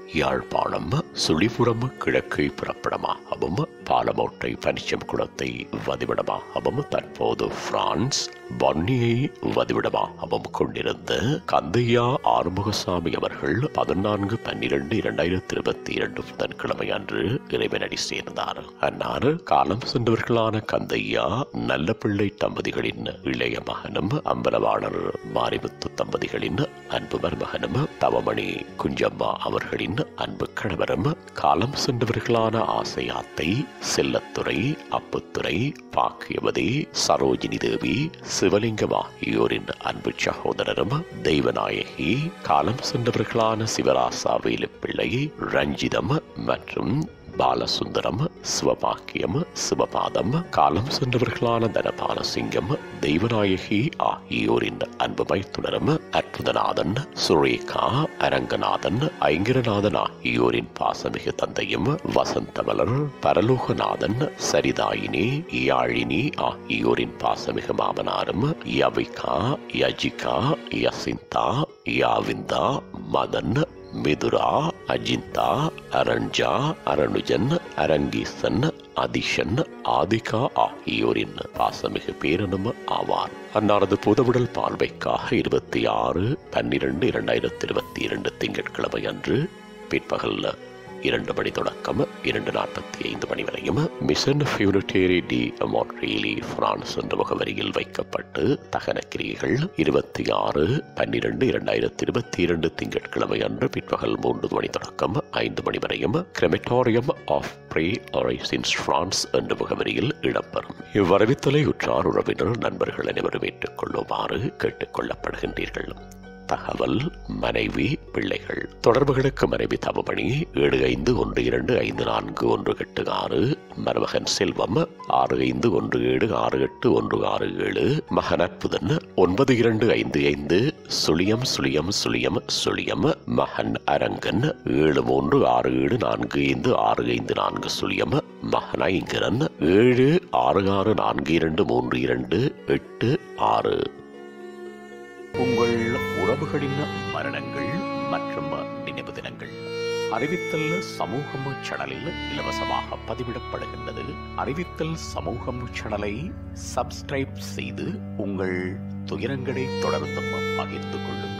யாழ்ப்பாணம் சுழிபுரம் கிழக்கு பிறப்பிடமாகவும் பாலமோட்டை பனிச்சம் குளத்தை வதிவிடமாகவும் தற்போது பிரான்ஸ் பொன்னியை வதிவிடமாகவும் கொண்டிருந்த கந்தையா ஆறுமுகசாமி அவர்கள் பதினான்கு பன்னிரண்டு இரண்டாயிரத்தி இருபத்தி இரண்டு புதன்கிழமை அன்று இறைவனடி சேர்ந்தார் அன்னார் காலம் சென்றவர்களான கந்தையா நல்ல பிள்ளை தம்பதிகளின் இளைய மகனும் அம்பலவாணர் மாரிமுத்து தம்பதிகளின் அன்பு மருமகனும் தவமணி குஞ்சம்மா அவர்களின் அன்பு கணவரும் காலம் சென்றவர்களான ஆசையாத்தை செல்லத்துறை அப்புத்துறை பாக்கியவதி சரோஜினி தேவி சிவலிங்கம் ஆகியோரின் அன்பு சகோதரரும் தெய்வநாயகி காலம் சென்றவர்களான சிவராசா வேலுப்பிள்ளை ரஞ்சிதம் மற்றும் பாலசுந்தரம் சிவபாக்கியம் சிவபாதம் காலம் சென்றவர்களான தனபாலசிங்கம் தெய்வநாயகி ஆகியோரின் அன்பு மைத்துனரும் அற்புதநாதன் சுரேகா அரங்கநாதன் ஐங்கரநாதன் ஆகியோரின் பாசமிகு தந்தையும் வசந்தமலர் பரலோகநாதன் சரிதாயினி யாழினி ஆகியோரின் பாசமிகு மாமனாரும் யவிகா யஜிகா யசிந்தா யாவிந்தா மதன் மிதுரா அஜிந்தா அரண்ஜா அரணுஜன் அரங்கீசன் அதிஷன் ஆதிகா ஆகியோரின் பாசமிகு பேரனும் ஆவார் அன்னாரது புதவுடல் பார்வைக்காக இருபத்தி ஆறு பன்னிரண்டு இரண்டாயிரத்தி இருபத்தி இரண்டு திங்கட்கிழமை அன்று பிற்பகல் இரண்டு மணி தொடக்கம் இரண்டு நாற்பத்தி ஐந்து மணி வரையும் மிஷன் ஃபியூனிட்டேரி டி மோட்ரேலி பிரான்ஸ் என்ற முகவரியில் வைக்கப்பட்டு தகன கிரியைகள் இருபத்தி ஆறு பன்னிரண்டு இரண்டாயிரத்தி இருபத்தி இரண்டு திங்கட்கிழமை அன்று பிற்பகல் மூன்று மணி தொடக்கம் ஐந்து மணி வரையும் கிரெமிட்டோரியம் ஆஃப் ப்ரே ஆரைசின்ஸ் பிரான்ஸ் என்ற முகவரியில் இடம்பெறும் இவ்வரவித்தலை உற்றார் உறவினர் நண்பர்கள் அனைவரும் ஏற்றுக்கொள்ளுமாறு கேட்டுக்கொள்ளப்படுகின்றீர்கள் தகவல் மனைவி பிள்ளைகள் தொடர்புகளுக்கு மனைவி தவமணி ஏழு ஐந்து ஒன்று இரண்டு ஐந்து நான்கு ஒன்று எட்டு ஆறு மருமகன் செல்வம் ஆறு ஐந்து ஒன்று ஏழு ஆறு எட்டு ஒன்று ஆறு ஏழு மகன் அற்புதன் ஒன்பது இரண்டு ஐந்து ஐந்து சுழியம் சுழியம் சுழியம் சுழியம் மகன் அரங்கன் ஏழு மூன்று ஆறு ஏழு நான்கு ஐந்து ஆறு ஐந்து நான்கு சுழியம் மகன் ஐங்கரன் ஏழு ஆறு ஆறு நான்கு இரண்டு மூன்று இரண்டு எட்டு ஆறு உங்கள் உறவுகளின் மரணங்கள் மற்றும் நினைவு தினங்கள் அறிவித்தல் சமூகம் சேனலில் இலவசமாக பதிவிடப்படுகின்றது அறிவித்தல் சமூகம் சேனலை சப்ஸ்கிரைப் செய்து உங்கள் துயரங்களை தொடர்ந்தும் பகிர்ந்து கொள்ளுங்கள்